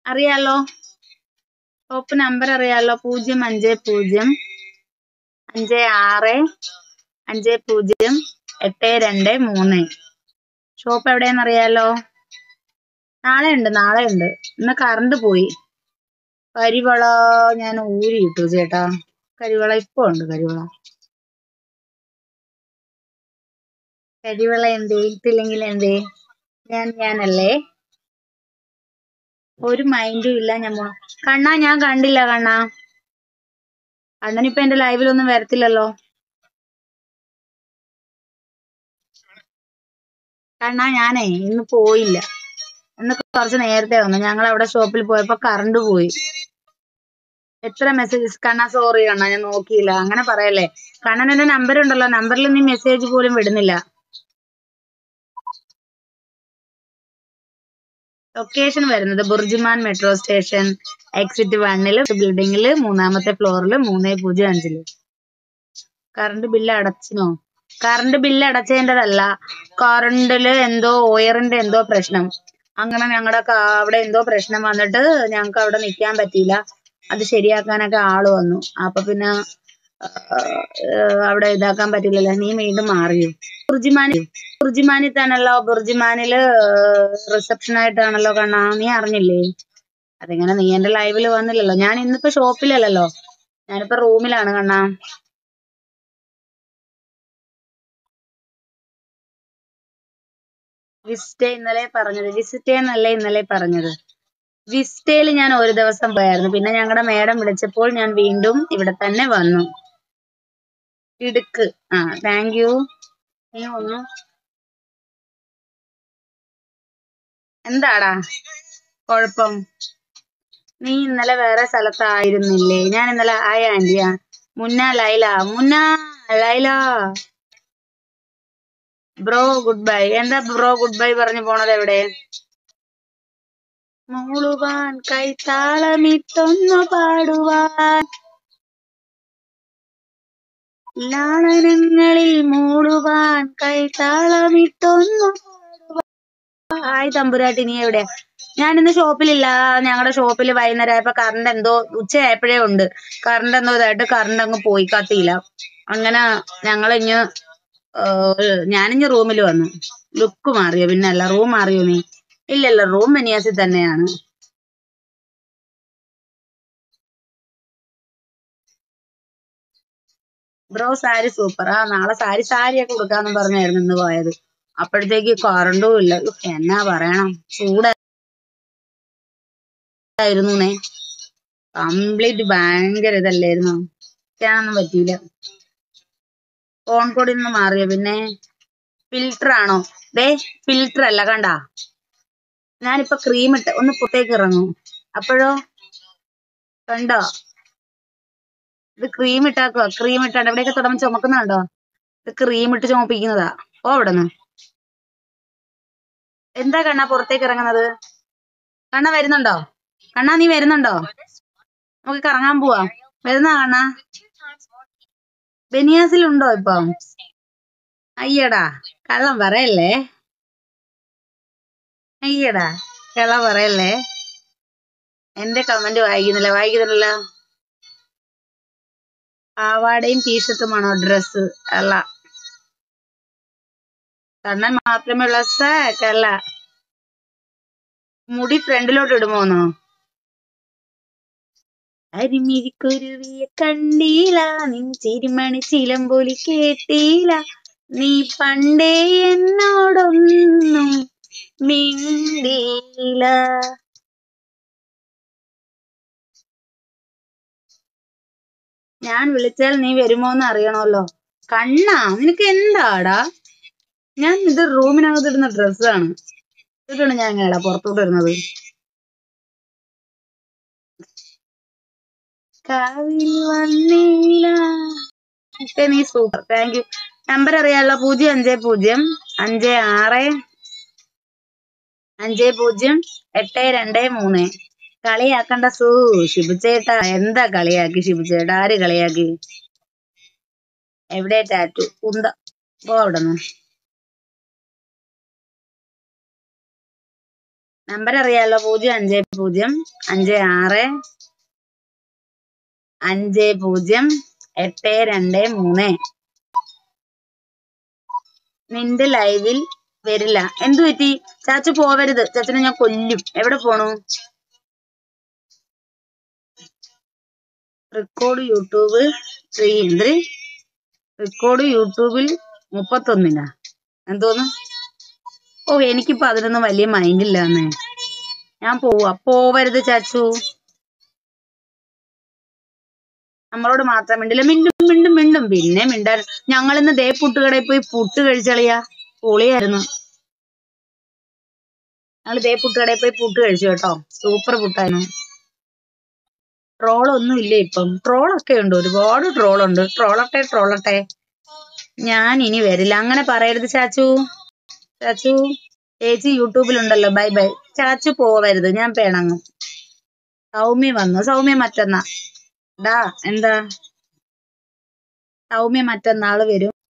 അറിയാലോ shop number അറിയാലോ പൂജ്യം അഞ്ച് പൂജ്യം അഞ്ച് ആറ് അഞ്ച് പൂജ്യം എട്ട് രണ്ട് മൂന്ന് ഷോപ്പ് എവിടെയെന്ന് അറിയാലോ നാളെ ഉണ്ട് നാളെ ഉണ്ട് ഇന്ന് കറണ്ട് പോയി കരിവള ഞാൻ ഊരി ഇട്ടു ചേട്ടാ കരിവള ഇപ്പൊ ഉണ്ട് കരിവള കരിവള എന്തേ ഇട്ടില്ലെങ്കിൽ എന്തേ ഞാൻ ഞാനല്ലേ ഒരു മൈൻഡും ഇല്ല ഞാൻ പോണു കണ്ണാ ഞാൻ കണ്ടില്ല കണ്ണാ കണ്ണനിപ്പൊ എന്റെ ലൈവിലൊന്നും വരത്തില്ലല്ലോ കണ്ണാ ഞാനേ ഇന്ന് പോയില്ല ഇന്ന് കുറച്ച് നേരത്തെ വന്നു ഞങ്ങൾ അവിടെ ഷോപ്പിൽ പോയപ്പോ കറണ്ട് പോയി എത്ര മെസ്സേജസ് കണ്ണാ സോറി കണ്ണാ ഞാൻ നോക്കിയില്ല അങ്ങനെ പറയല്ലേ കണ്ണൻ എന്റെ നമ്പർ ഉണ്ടല്ലോ നമ്പറിൽ നീ മെസ്സേജ് പോലും വിടുന്നില്ല ലൊക്കേഷൻ വരുന്നത് ബുർജുമാൻ മെട്രോ സ്റ്റേഷൻ എക്സിറ്റ് വണ്ണില് ബിൽഡിങ്ങില് മൂന്നാമത്തെ ഫ്ലോറില് മൂന്ന് പൂജ്യം അഞ്ചില് കറണ്ട് ബില്ല് അടച്ചിനോ കറണ്ട് ബില്ല് അടച്ചതിൻ്റെതല്ല കറണ്ടില് എന്തോ ഒയറിന്റെ എന്തോ പ്രശ്നം അങ്ങനെ ഞങ്ങളുടെ അവിടെ എന്തോ പ്രശ്നം വന്നിട്ട് ഞങ്ങൾക്ക് അവിടെ നിൽക്കാൻ പറ്റിയില്ല അത് ശരിയാക്കാനൊക്കെ ആള് വന്നു അപ്പൊ പിന്നെ ആ, അവിടെ ഇതാക്കാൻ പറ്റില്ലല്ലോ നീ വീണ്ടും മാറിയോ ബുർജിമാനി ബുർജിമാനി തന്നെയല്ലോ ബുർജിമാനില് റിസപ്ഷൻ ആയിട്ടാണല്ലോ കണ്ണാ നീ അറിഞ്ഞില്ലേ അതിങ്ങനെ നീ എന്റെ ലൈവില് വന്നില്ലല്ലോ ഞാൻ ഇന്നിപ്പോ ഷോപ്പിലല്ലല്ലോ ഞാനിപ്പോ റൂമിലാണ് കണ്ണാ വിസ്റ്റേ ഇന്നലെ പറഞ്ഞത് വിസിറ്റേ എന്നല്ലേ ഇന്നലെ പറഞ്ഞത് വിസ്റ്റയിൽ ഞാൻ ഒരു ദിവസം പോയായിരുന്നു പിന്നെ ഞങ്ങളുടെ മേഡം വിളിച്ചപ്പോൾ ഞാൻ വീണ്ടും ഇവിടെ തന്നെ വന്നു ഇടുക്ക് ആ താങ്ക് യു നീ ഒന്നു എന്താടാ കുഴപ്പം നീ ഇന്നലെ വേറെ സ്ഥലത്തായിരുന്നില്ലേ ഞാൻ ഇന്നലെ ആയ ആന്റിയാ Munna Laila Munna Laila bro good bye എന്താ ബ്രോ ഗുഡ് ബൈ പറഞ്ഞു പോണത് എവിടെ മൂളുവാൻ കൈത്താളമിട്ടൊന്നു പാടുവാൻ ലാളനങ്ങളിൽ മൂളുവാൻ കൈത്താളമിട്ടൊന്നു ഹായ് തമ്പുരാട്ടി നീ എവിടെയാ ഞാൻ ഇന്ന് ഷോപ്പിലില്ല ഞങ്ങളുടെ ഷോപ്പിൽ വൈകുന്നേരം ആയപ്പോ കറണ്ട് എന്തോ ഉച്ചയായപ്പോഴേ ഉണ്ട് കറണ്ട് എന്തോ ഇതായിട്ട് കറണ്ട് അങ്ങ് പോയി കത്തിയില്ല അങ്ങനെ ഞങ്ങൾ ഇഞ്ഞ് ഞാനിഞ്ഞ് റൂമിൽ വന്നു ലുക്ക് മാറിയോ പിന്നെ അല്ല റൂം മാറിയോ നീ ഇല്ലല്ല റൂം ബനിയാസിൽ തന്നെയാണ് ബ്രോ സാരി സൂപ്പർ ആ നാളെ സാരി സാരിയൊക്കെ കൊടുക്കാന്ന് പറഞ്ഞായിരുന്നു ഇന്ന് പോയത് അപ്പോഴത്തേക്ക് കറണ്ടും ഇല്ല ഉഫ്, എന്നാ പറയണം ചൂടായിരുന്നു നേ കംപ്ലീറ്റ് ഭയങ്കര ഇതല്ലായിരുന്നു ഇരിക്കാനൊന്നും പറ്റിയില്ല ഫോൺ കൂടി നിന്ന് മാറിയോ പിന്നെ ഫിൽറ്റർ ആണോ ദേ ഫിൽറ്റർ അല്ല കണ്ട ഞാനിപ്പോ ക്രീം ഇട്ട് ഒന്ന് പുറത്തേക്ക് ഇറങ്ങും അപ്പോഴോ കണ്ടോ ഇത് ക്രീം ഇട്ടാക്കുവാ ക്രീം ഇട്ടാണ്ട് എവിടെയൊക്കെ തുടങ്ങി ചുമക്കുന്നുണ്ടോ ഇത് ക്രീം ഇട്ട് ചുമപ്പിക്കുന്നതാ ഓ അവിടെ നിന്ന് എന്താ കണ്ണാ പുറത്തേക്ക് ഇറങ്ങുന്നത് കണ്ണ വരുന്നുണ്ടോ കണ്ണാ നീ വരുന്നുണ്ടോ നമുക്ക് കറങ്ങാൻ പോവാ വരുന്ന കണ്ണാ ബനിയാസിലുണ്ടോ ഇപ്പൊ അയ്യടാ കള്ളം പറയല്ലേ അയ്യടാ കള്ളം പറയല്ലേ എന്റെ കമന്റ് വായിക്കുന്നില്ല വായിക്കുന്നില്ല പാവാടയും ടീഷർട്ടുമാണോ ഡ്രസ് അല്ല കണ്ണൻ മാത്രമേ ഉള്ള സാക്കല്ല മുടി ഫ്രണ്ടിലോട്ട് ഇടുമോന്നോ അരിമിരിക്കുരുവിയെ കണ്ടീല നിൻ ചിരിമണി ചിലമ്പൊലി കേട്ടീല നീ പണ്ടേ എന്നോടൊന്നും മിണ്ടീല ഞാൻ വിളിച്ചാൽ നീ വരുമോന്ന് അറിയണമല്ലോ കണ്ണാ നിനക്ക് എന്താടാ ഞാൻ ഇത് റൂമിനകത്ത് ഇടുന്ന ഡ്രസ്സാണ് ഇതാണ് ഞാൻ എങ്ങനെയാ പുറത്തോട്ട് ഇടുന്നത് കാവിൽ വന്നീല ഒക്കെ നീ സൂപ്പർ താങ്ക് യു നമ്പർ അറിയാലോ പൂജ്യം അഞ്ച് പൂജ്യം അഞ്ച് ആറ് അഞ്ച് പൂജ്യം എട്ട് രണ്ട് മൂന്ന് കളിയാക്കണ്ട സൂ ഷിബുചേട്ടാ എന്താ കളിയാക്കി ഷിബുചേട്ടാ ആര് കളിയാക്കി എവിടെ ടാറ്റു കുന്ത പോ അവിടെ നിന്ന് നമ്പർ അറിയാലോ പൂജ്യം അഞ്ച് പൂജ്യം അഞ്ച് ആറ് അഞ്ച് പൂജ്യം എട്ട് രണ്ട് മൂന്ന് നിന്റെ ലൈവിൽ വരില്ല എന്തു പറ്റി ചാച്ചു പോവരുത് ചാച്ചനെ ഞാൻ കൊല്ലും എവിടെ പോണു റെക്കോർഡ് യൂട്യൂബ് ത്രീ എന്ത് റെക്കോർഡ് യൂട്യൂബിൽ മുപ്പത്തൊന്നിനാ എന്തോന്ന് ഓ എനിക്കിപ്പോ അതിനൊന്നും വലിയ മൈൻഡില്ലാന്നേ ഞാൻ പോവാ പോവരുത് ചാച്ചു നമ്മളോട് മാത്രം മിണ്ടില്ല മിണ്ടും മിണ്ടും മിണ്ടും പിന്നെ മിണ്ടാൻ ഞങ്ങൾ ഇന്ന് ദേ പുട്ടുകടയിൽ പോയി പുട്ട് കഴിച്ചളിയാ പൊളിയായിരുന്നു ഞങ്ങൾ ദേ പുട്ടുകടയിൽ പോയി പുട്ട് കഴിച്ചു കേട്ടോ സൂപ്പർ പുട്ടായിരുന്നു ട്രോളൊന്നും ഇല്ല ഇപ്പം ട്രോളൊക്കെ ഉണ്ട് ഒരുപാട് ട്രോളുണ്ട് ട്രോളട്ടെ ട്രോളട്ടെ ഞാൻ ഇനി വരില്ല അങ്ങനെ പറയരുത് ചാച്ചു ചാച്ചു ചേച്ചി യൂട്യൂബിലുണ്ടല്ലോ ബൈ ബൈ ചാച്ചു പോവരുത് ഞാൻ പിണങ്ങും സൗമ്യ വന്നു സൗമ്യ മറ്റന്നാ ഡാ എന്താ സൗമ്യ മറ്റന്നാള് വരും